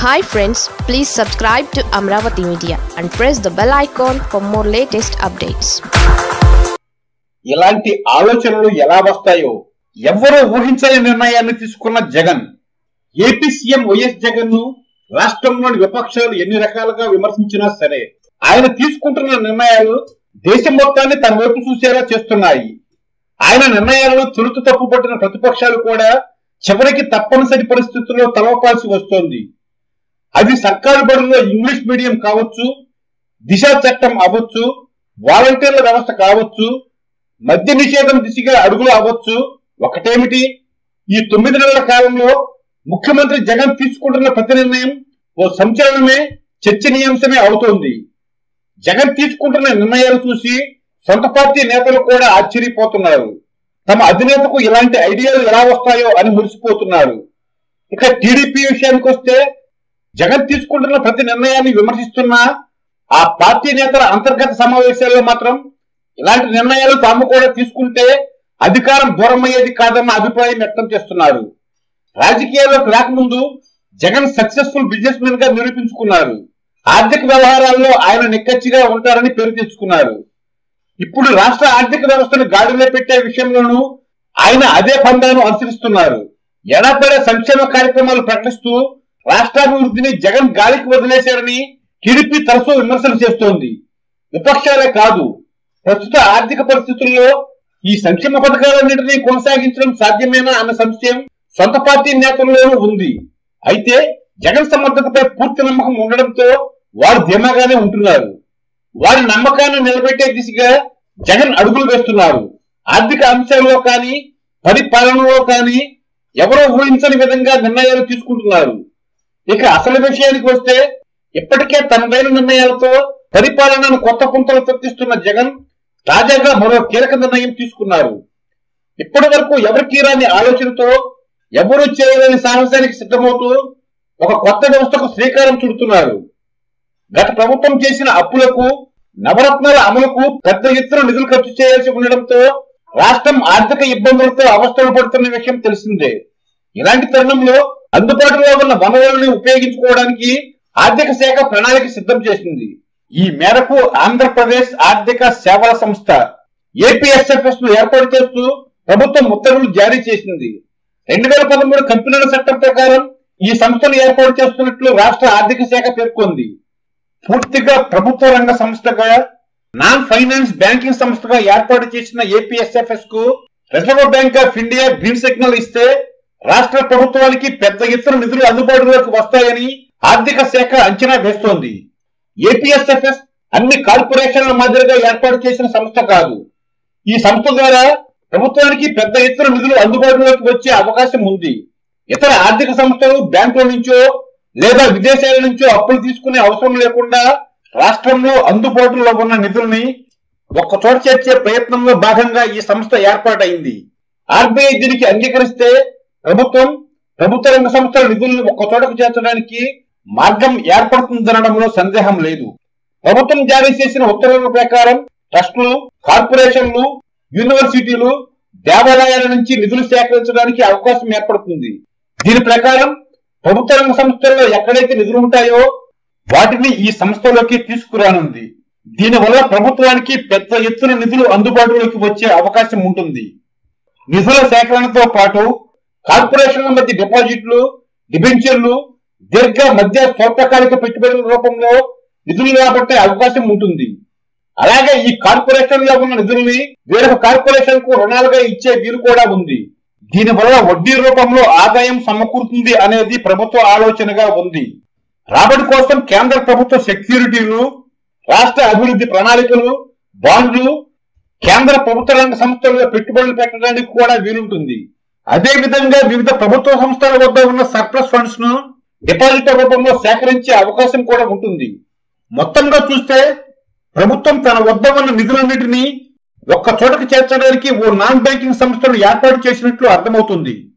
hi friends please subscribe to Amaravati media and press the bell icon for more latest updates ఇలాంటి ఆలోచనలు ఎలా వస్తాయో ఎవ్వరూ ఊహించని నిర్ణయాన్ని తీసుకున్న Jagan AP CM YS Jagan ను రాష్ట్రంలోని విపక్షాలు ఎన్ని రకాలుగా విమర్శించినా సరే ఆయన తీసుకుంటున్న నిర్ణయాలు దేశం మొత్తాన్ని తన వైపు చూసేలా చేస్తున్నాయి ఆయన నిర్ణయాలను తురుతు తప్పుపట్టిన ప్రతిపక్షాలు కూడా చివరికి తప్పనిసరి పరిస్థితుల్లో తలవపాల్సి వస్తోంది అది సర్కారు బడుల్లో ఇంగ్లీష్ మీడియం కావచ్చు దిశ చట్టం అవ్వచ్చు వాలంటీర్ల వ్యవస్థ కావచ్చు మద్య నిషేధం దిశగా అడుగులు అవ్వచ్చు ఒకటేమిటి ఈ తొమ్మిది నెలల కాలంలో ముఖ్యమంత్రి జగన్ తీసుకుంటున్న ప్రతి నిర్ణయం ఓ సంచలనమే చర్చనీయాంశమే అవుతోంది జగన్ తీసుకుంటున్న నిర్ణయాలు చూసి సొంత పార్టీ నేతలు కూడా ఆశ్చర్యపోతున్నారు తమ అధినేతకు ఇలాంటి ఐడియాలు ఎలా వస్తాయో అని మురిసిపోతున్నారు ఇక టీడీపీ విషయానికి వస్తే జగన్ తీసుకుంటున్న ప్రతి నిర్ణయాన్ని విమర్శిస్తున్నా ఆ పార్టీ నేతల అంతర్గత సమావేశాల్లో మాత్రం ఇలాంటి నిర్ణయాలు తాము కూడా తీసుకుంటే అధికారం దూరమయ్యేది కాదన్న అభిప్రాయం వ్యక్తం చేస్తున్నారు రాజకీయాల్లోకి రాకముందు జగన్ సక్సెస్ఫుల్ బిజినెస్ మెన్ గా నిరూపించుకున్నారు ఆర్థిక వ్యవహారాల్లో ఆయన నిక్కచ్చిగా ఉంటారని పేరు తెచ్చుకున్నారు ఇప్పుడు రాష్ట్ర ఆర్థిక వ్యవస్థను గాడిలో పెట్టే విషయంలోనూ ఆయన అదే పందాను అనుసరిస్తున్నారు ఎడపడే సంక్షేమ కార్యక్రమాలు ప్రకటిస్తూ రాష్ట్రాభివృద్ధిని జగన్ గాలికి వదిలేశారని టీడీపీ తరచూ విమర్శలు చేస్తోంది విపక్షాలే కాదు ప్రస్తుత ఆర్థిక పరిస్థితుల్లో ఈ సంక్షేమ పథకాలన్నింటినీ కొనసాగించడం సాధ్యమేనా అన్న సంశయం సొంత పార్టీ నేతల్లోనూ ఉంది అయితే జగన్ సమర్థతపై పూర్తి నమ్మకం ఉండడంతో వారు ధీమాగానే ఉంటున్నారు వారి నమ్మకాన్ని నిలబెట్టే దిశగా జగన్ అడుగులు వేస్తున్నారు ఆర్థిక అంశాల్లో కానీ పరిపాలనలో కానీ ఎవరో ఊహించని విధంగా నిర్ణయాలు తీసుకుంటున్నారు ఇక అసలు విషయానికి వస్తే ఇప్పటికే తనదైన నిర్ణయాలతో పరిపాలనను కొత్త పుంతలు తప్పిస్తున్న జగన్ తాజాగా మరో కీలక నిర్ణయం తీసుకున్నారు ఇప్పటి వరకు ఎవరికి రాని ఆలోచనతో ఎవరూ చేయలేని సాహసానికి సిద్ధమవుతూ ఒక కొత్త వ్యవస్థకు శ్రీకారం చుడుతున్నారు గత ప్రభుత్వం చేసిన అప్పులకు నవరత్నాల అమలుకు పెద్ద ఎత్తున నిధులు ఖర్చు చేయాల్సి ఉండడంతో రాష్ట్రం ఆర్థిక ఇబ్బందులతో అవస్థలు పడుతున్న విషయం తెలిసిందే ఇలాంటి తరుణంలో అందుబాటులో ఉన్న వనరులను ఉపయోగించుకోవడానికి ఆర్థిక శాఖ ప్రణాళిక సిద్ధం చేసింది ఈ మేరకు ఆంధ్రప్రదేశ్ ఆర్థిక సేవల సంస్థ ఏపీఎస్ఎఫ్ఎస్ ను ఏర్పాటు చేస్తూ ప్రభుత్వం ఉత్తర్వులు జారీ చేసింది రెండు వేల పదమూడు కంపెనీల చట్టం ప్రకారం ఈ సంస్థను ఏర్పాటు చేస్తున్నట్లు రాష్ట్ర ఆర్థిక శాఖ పేర్కొంది పూర్తిగా ప్రభుత్వ రంగ సంస్థగా నాన్ ఫైనాన్స్ బ్యాంకింగ్ సంస్థగా ఏర్పాటు చేసిన ఏపీఎస్ఎఫ్ఎస్ కు Reserve Bank of India green signal ఇస్తే రాష్ట్ర ప్రభుత్వానికి పెద్ద ఎత్తున నిధులు అందుబాటులోకి వస్తాయని ఆర్థిక శాఖ అంచనా వేస్తోంది ఏపీఎస్ఎఫ్ఎస్ అన్ని కార్పొరేషన్ల మాదిరిగా ఏర్పాటు చేసిన సంస్థ కాదు ఈ సంస్థ ద్వారా ప్రభుత్వానికి పెద్ద ఎత్తున నిధులు అందుబాటులోకి వచ్చే అవకాశం ఉంది ఇతర ఆర్థిక సంస్థలు బ్యాంకుల నుంచో లేదా విదేశాల నుంచో అప్పులు తీసుకునే అవసరం లేకుండా రాష్ట్రంలో అందుబాటులో ఉన్న నిధుల్ని ఒక్క చోట చేర్చే ప్రయత్నంలో భాగంగా ఈ సంస్థ ఏర్పాటైంది ఆర్బీఐ దీనికి అంగీకరిస్తే ప్రభుత్వం ప్రభుత్వ రంగ సంస్థల నిధులను ఒక్క చోటకు చేర్చడానికి మార్గం ఏర్పడుతుందనడంలో సందేహం లేదు ప్రభుత్వం జారీ చేసిన ఉత్తర్వుల ప్రకారం ట్రస్టులు కార్పొరేషన్లు యూనివర్సిటీలు దేవాలయాల నుంచి నిధులు సేకరించడానికి అవకాశం ఏర్పడుతుంది దీని ప్రకారం ప్రభుత్వ రంగ సంస్థల్లో ఎక్కడైతే నిధులు ఉంటాయో వాటిని ఈ సంస్థలోకి తీసుకురానుంది దీనివల్ల ప్రభుత్వానికి పెద్ద ఎత్తున నిధులు అందుబాటులోకి వచ్చే అవకాశం ఉంటుంది నిధుల సేకరణతో పాటు కార్పొరేషన్ల మధ్య డిపాజిట్లు డిబెంచర్లు దీర్ఘ మధ్య స్వల్పకాలిక పెట్టుబడుల రూపంలో నిధులు రాబట్టే అవకాశం ఉంటుంది అలాగే ఈ కార్పొరేషన్ లో ఉన్న నిధుల్ని వేరొక కార్పొరేషన్ కు రుణాలుగా ఇచ్చే వీలు కూడా ఉంది దీనివల్ల వడ్డీ రూపంలో ఆదాయం సమకూరుతుంది అనేది ప్రభుత్వ ఆలోచనగా ఉంది రాబడి కోసం కేంద్ర ప్రభుత్వ సెక్యూరిటీలు రాష్ట్ర అభివృద్ధి ప్రణాళికలు బాండ్లు కేంద్ర ప్రభుత్వ రంగ సంస్థల్లో పెట్టుబడులు పెట్టడానికి కూడా వీలుంటుంది అదే విధంగా వివిధ ప్రభుత్వ సంస్థల వద్ద ఉన్న సర్ప్లస్ ఫండ్స్ ను డిపాజిట్ రూపంలో సేకరించే అవకాశం కూడా ఉంటుంది మొత్తంగా చూస్తే ప్రభుత్వం తన వద్ద ఉన్న నిధులన్నిటినీ ఒక్క చోటకి చేర్చడానికి ఓ నాన్ బ్యాంకింగ్ సంస్థను ఏర్పాటు చేసినట్లు అర్థమవుతుంది